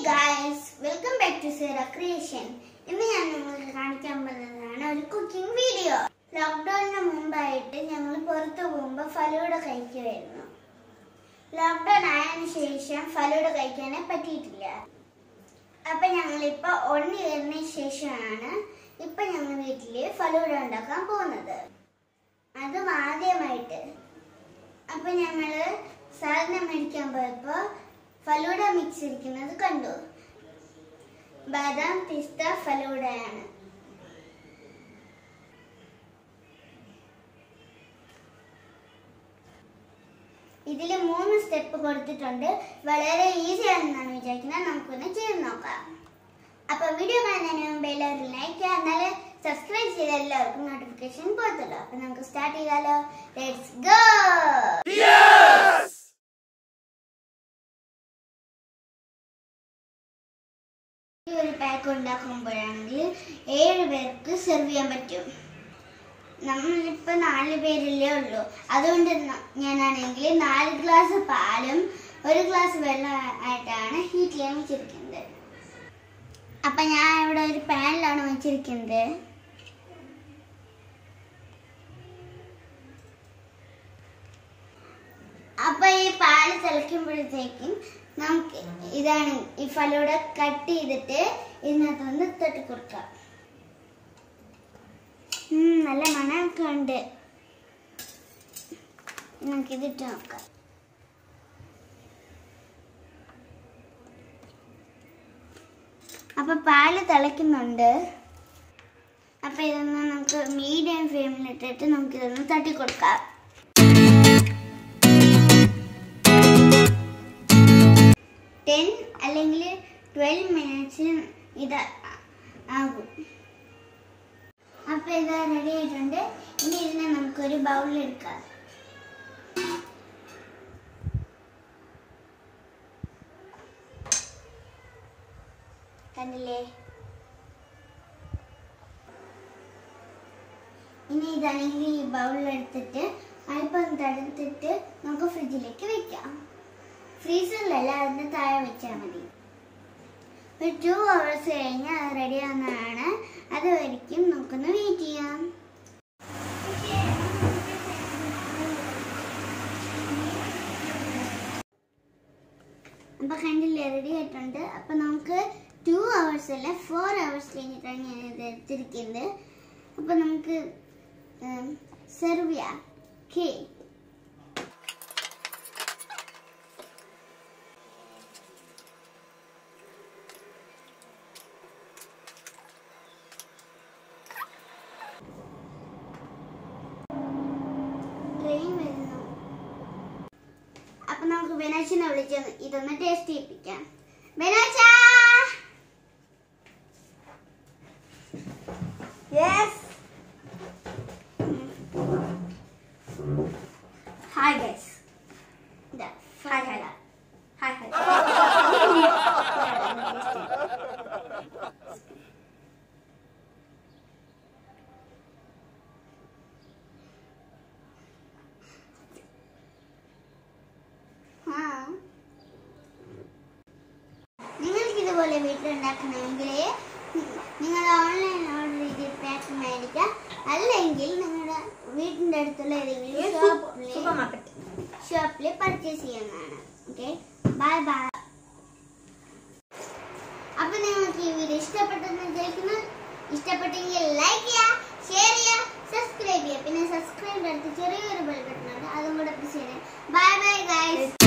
guys welcome back to Seera creation ഇന്ന് ഞാൻ നിങ്ങൾക്ക് കാണിക്കാൻ പോകുന്നതാണ് ഒരു കുക്കിംഗ് വീഡിയോ ലോക്ക്ഡൌണിന് മുമ്പായിട്ട് ഞങ്ങൾ പുറത്തു പോകുമ്പോൾ ഫലൂഡ കഴിക്കുമായിരുന്നു ലോക്ക്ഡൌൺ ആയതിനു ശേഷം ഫലൂഡ കഴിക്കാനേ പറ്റിയിട്ടില്ല അപ്പൊ ഞങ്ങളിപ്പോ ഒണ്ണി കയറിന് ശേഷമാണ് ഇപ്പൊ ഞങ്ങൾ വീട്ടില് ഫലൂഡ ഉണ്ടാക്കാൻ പോകുന്നത് അതും ആദ്യമായിട്ട് അപ്പൊ ഞങ്ങള് സാധനം മേടിക്കാൻ പോയപ്പോ ഫലൂഡ മിക്സ് ഇരിക്കുന്നത് കണ്ടു ബദാം പിസ്ത ഫലൂഡയാണ് ഇതിൽ മൂന്ന് സ്റ്റെപ്പ് കൊടുത്തിട്ടുണ്ട് വളരെ ഈസി ആണെന്നാണ് വിചാരിക്കുന്നത് നമുക്കൊന്ന് ചെയ്ത് നോക്കാം അപ്പൊ വീഡിയോ കാണുന്നതിന് മുമ്പ് എല്ലാവരും ലൈക്ക് ചെയ്യുക എന്നാലേ സബ്സ്ക്രൈബ് ചെയ്ത എല്ലാവർക്കും നോട്ടിഫിക്കേഷൻ പോകത്തുള്ളൂ അപ്പൊ നമുക്ക് സ്റ്റാർട്ട് ചെയ്താലോ ലെറ്റ്സ് ഗോ ഈ ഒരു പാക്ക് ഉണ്ടാക്കുമ്പോഴാണെങ്കിൽ ഏഴ് പേർക്ക് സെർവ് ചെയ്യാൻ പറ്റും നമ്മളിപ്പോ നാല് പേരല്ലേ ഉള്ളൂ അതുകൊണ്ട് ന- ഞാനാണെങ്കിൽ നാല് ഗ്ലാസ് പാലും ഒരു ഗ്ലാസ് വെള്ളം ആയിട്ടാണ് ഹീറ്റ് ചെയ്യാൻ വെച്ചിരിക്കുന്നത് അപ്പൊ ഞാൻ ഇവിടെ ഒരു പാനിലാണ് വെച്ചിരിക്കുന്നത് അപ്പൊ ഈ പാല് തിളയ്ക്കുമ്പോഴത്തേക്കും നമുക്ക് ഇതാണ് ഈ ഫലൂട കട്ട് ചെയ്തിട്ട് ഇതിനകത്തൊന്ന് തട്ടി കൊടുക്കാം ഉം, നല്ല മണമൊക്കെ ഉണ്ട് നമുക്കിതിട്ട് നോക്കാം അപ്പൊ പാല് തിളയ്ക്കുന്നുണ്ട് അപ്പൊ ഇതൊന്ന് നമുക്ക് മീഡിയം ഫ്ലെയിമിലിട്ടിട്ട് നമുക്ക് ഇതൊന്ന് തട്ടി കൊടുക്കാം ടെൻ അല്ലെങ്കിൽ ട്വൽവ് മിനിറ്റ്സ് ഇത് ആകും അപ്പൊ ഇത് റെഡി ആയിട്ടുണ്ട് ഇനി ഇതിനെ നമുക്കൊരു ബൗളിൽ എടുക്കാം കണ്ടില്ലേ ഇനി ഇതാണെങ്കിൽ ഈ ബൗളിൽ എടുത്തിട്ട് അല്പം തടുത്തിട്ട് നമുക്ക് ഫ്രിഡ്ജിലേക്ക് വെക്കാം ഫ്രീസറിലല്ല അതിന്റെ താഴെ വെച്ചാൽ മതി ഒരു ടു അവേഴ്സ് കഴിഞ്ഞ് അത് റെഡി ആവുന്നതാണ് അതുവരെയ്ക്കും നമുക്കൊന്ന് വെയിറ്റ് ചെയ്യാം അപ്പൊ കണ്ടില്ലേ റെഡി ആയിട്ടുണ്ട് അപ്പൊ നമുക്ക് ടു അവേഴ്സ് അല്ല ഫോർ അവേഴ്സ് കഴിഞ്ഞിട്ടാണ് ഞാൻ ഇത് എടുത്തിരിക്കുന്നത് അപ്പൊ നമുക്ക് സെർവ് ചെയ്യാം ഓക്കേ ട്രെയിൻ വരുന്നു അപ്പൊ നമുക്ക് ബെനാച്ചിനെ വിളിച്ച് ഇതൊന്ന് ടേസ്റ്റ് ചെയ്യിപ്പിക്കാം ബെനാച്ച yes hi guys hi hi hi hi ആ നിങ്ങൾക്ക് ഇതുപോലെ വീട്ടിലുണ്ടാക്കണമെങ്കിൽ നിങ്ങൾ ഓൺലൈൻ ഓർഡർ ചെയ്ത് പാക്ക് മേടിക്കാം അല്ലെങ്കിൽ നിങ്ങളുടെ വീടിൻ്റെ അടുത്തുള്ള ഏതെങ്കിലും ഷോപ്പിൽ സൂപ്പർ മാർക്കറ്റ് ഷോപ്പിൽ പർച്ചേസ് ചെയ്യുന്നതാണ് ഓക്കെ ബൈ ബൈ അപ്പൊ നിങ്ങൾക്ക് ഈ വീഡിയോ ഇഷ്ടപ്പെട്ടെന്ന് വിചാരിക്കുന്നു ഇഷ്ടപ്പെട്ടെങ്കിൽ ലൈക്ക് ചെയ്യുക ഷെയർ ചെയ്യുക സബ്സ്ക്രൈബ് ചെയ്യുക പിന്നെ സബ്സ്ക്രൈബ് അടുത്ത് ചെറിയൊരു ബെൽ ബട്ടൺ ഉണ്ട് അതും കൂടെ പ്രസ് ചെയ്യണേ ബൈ ബൈ ഗൈസ്